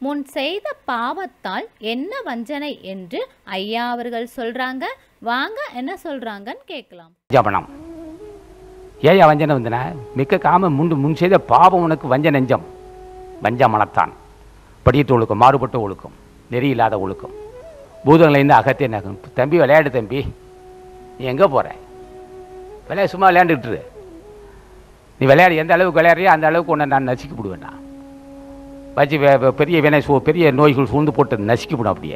முன் செய்த பாவத்தால் என்ன வஞ்சனை என்று ஐயா அவர்கள் சொல்றாங்க வாங்க என்ன சொல்றாங்கன்னு கேட்கலாம் ஜபனம் ஏயா வஞ்சனை வந்தன மிக்க காம முண்டு முன் செய்த பாவம் உனக்கு வஞ்ச நெஞ்சம் வஞ்ச மனத்தான் படியட்டு ஒழுக்கம் மாறுபட்ட ஒழுக்கம் நெறி இல்லாத ஒழுக்கம் பூதங்களைந்து அகத்தே நகும் தம்பி விளையாடு தம்பி நீ எங்கே போகிற விளையாட சும்மா விளையாண்டுக்கிட்டு இரு. நீ விளையாடு எந்த அளவுக்கு விளையாடுறியோ அந்த அளவுக்கு உன்னை நான் நசுக்கி விடுவேன் நான் வச்சு வே- வே- பெரிய வினை சூ பெரிய நோய்கள் சூழ்ந்து போட்டு நசுக்கி விடும் அப்படியே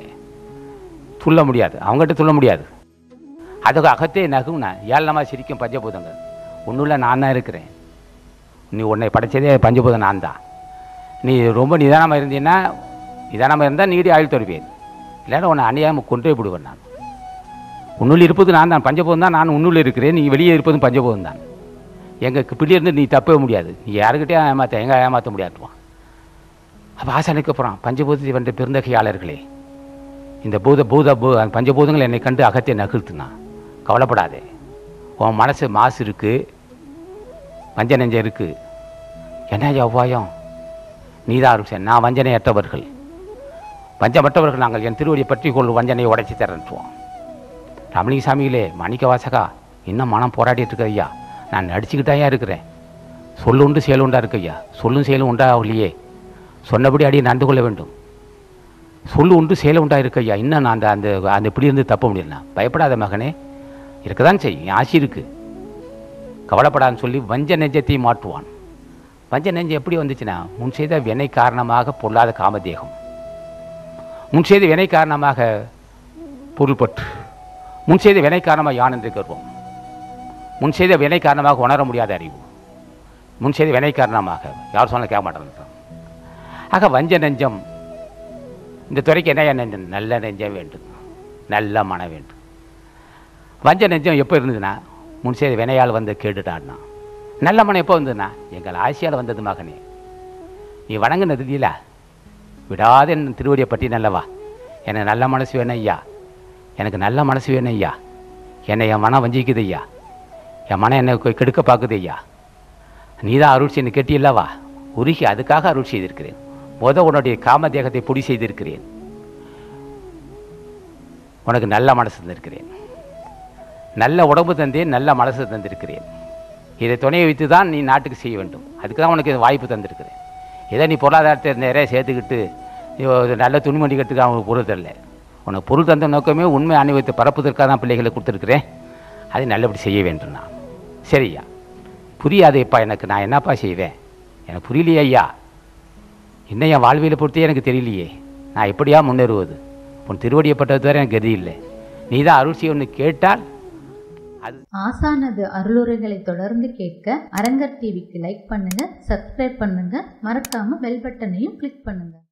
துள்ள முடியாது அவங்ககிட்ட துள்ள முடியாது அதுக்கு அகத்தே நகும் நான் ஏழனமாக சிரிக்கும் பஞ்சபூதங்கள் ஒன்றும் நான் தான் இருக்கிறேன் நீ உன்னை படைச்சதே பஞ்சபூதம் நான் தான் நீ ரொம்ப நிதானமாக இருந்தீன்னா நிதானமாக இருந்தால் நீடி ஆயுள் தருவேன் இல்லைன்னா உன்னை அநியாயமாக கொண்டே விடுவேன் நான் உன்னுள் இருப்பது நான் தான் பஞ்சபூதம் தான் நான் உன்னுள் இருக்கிறேன் நீ வெளியே இருப்பதும் பஞ்சபூதம் தான் எங்கள் பிள்ளையிருந்து நீ தப்பவே முடியாது நீ யாருக்கிட்டேயும் ஏமாற்ற எங்கே ஏமாற்ற முடியாதுவான் அப்போ ஆசானுக்கு அப்புறம் பஞ்சபூதத்தை வென்ற பெருந்தகையாளர்களே இந்த பூத பூத பூ பஞ்சபூதங்கள் என்னை கண்டு அகத்தை நகர்த்துனா கவலைப்படாதே உன் மனசு மாசு இருக்கு வஞ்ச நெஞ்சம் இருக்கு என்ன உபாயம் நீதான் அருள் நான் வஞ்சனையற்றவர்கள் வஞ்சமற்றவர்கள் நாங்கள் என் திருவடியை பற்றி கொள்ளும் வஞ்சனையை உடைச்சி தரன்ட்டுவோம் ரமணிக சாமிகளே மணிக்க வாசகா இன்னும் மனம் போராடிட்டு இருக்கு ஐயா நான் நடிச்சுக்கிட்டாயா இருக்கிறேன் சொல்லுண்டு செயலுண்டா இருக்கு ஐயா சொல்லும் செயலும் உண்டா இல்லையே சொன்னபடி அடி நடந்து கொள்ள வேண்டும் சொல்லு உண்டு செயல் உண்டா இருக்கு ஐயா இன்னும் நான் அந்த அந்த அந்த இப்படி இருந்து தப்ப முடியல பயப்படாத மகனே இருக்கதான் செய்யும் என் ஆசி இருக்கு கவலைப்படான்னு சொல்லி வஞ்ச நெஞ்சத்தை மாற்றுவான் வஞ்ச நெஞ்சம் எப்படி வந்துச்சுன்னா முன் செய்த வினை காரணமாக பொல்லாத காமதேகம் முன் செய்த வினை காரணமாக பொருள்பற்று முன் செய்த வினை காரணமாக யான் என்று கர்வம் முன் செய்த வினை காரணமாக உணர முடியாத அறிவு முன் செய்த வினை காரணமாக யார் சொன்ன கேட்க மாட்டேன் ஆக வஞ்ச நெஞ்சம் இந்த துறைக்கு என்ன நெஞ்சம் நல்ல நெஞ்சம் வேண்டும் நல்ல மனம் வேண்டும் வஞ்ச நெஞ்சம் எப்போ இருந்ததுன்னா முன் செய்த வினையால் வந்து கேட்டுட்டான்னா நல்ல மனம் எப்போ வந்ததுன்னா எங்கள் ஆசியால் வந்தது மகனே நீ வணங்குனது இல்லையா விடாத என் திருவடியை பற்றி நல்லவா எனக்கு நல்ல மனசு வேணும் ஐயா எனக்கு நல்ல மனசு வேணும் ஐயா என்னை என் மனம் வஞ்சிக்குது ஐயா என் மனம் என்னை கெ- கெடுக்க பார்க்குது ஐயா நீ தான் அருள் செய்து கெட்டியல்லவா உருகி அதுக்காக அருள் செய்திருக்கிறேன் முத உன்னுடைய காம தேகத்தை பொடி செய்திருக்கிறேன் உனக்கு நல்ல மனசு தந்திருக்கிறேன் நல்ல உடம்பு தந்தேன் நல்ல மனசு தந்திருக்கிறேன் இதை துணையை வைத்து தான் நீ நாட்டுக்கு செய்ய வேண்டும் அதுக்கு தான் உனக்கு இந்த வாய்ப்பு தந்திருக்கிறேன் ஏதோ நீ பொருளாதாரத்தை நிறைய சேர்த்துக்கிட்டு நீ ஒரு நல்ல துணிமணி கட்டுக்கு அவனுக்கு பொருள் தரல உனக்கு பொருள் தந்த நோக்கமே உண்மை அனுபவத்தை பரப்புவதற்காக தான் பிள்ளைகளை கொடுத்துருக்குறேன் அதை நல்லபடி செய்ய வேண்டும் நான் சரியா புரியாதேப்பா எனக்கு நான் என்னப்பா செய்வேன் எனக்கு புரியலையே ஐயா இன்னும் என் வாழ்வியலை பொறுத்தே எனக்கு தெரியலையே நான் எப்படியா முன்னேறுவது உன் திருவடியப்பட்டது வரை எனக்கு கதி இல்லை நீ தான் அருள் செய்யணும்னு கேட்டால் அது ஆசானது அருளுரைகளை தொடர்ந்து கேட்க அரங்கர் டிவிக்கு லைக் பண்ணுங்க சப்ஸ்கிரைப் பண்ணுங்க மறக்காம பெல் பட்டனையும் கிளிக் பண்ணுங்க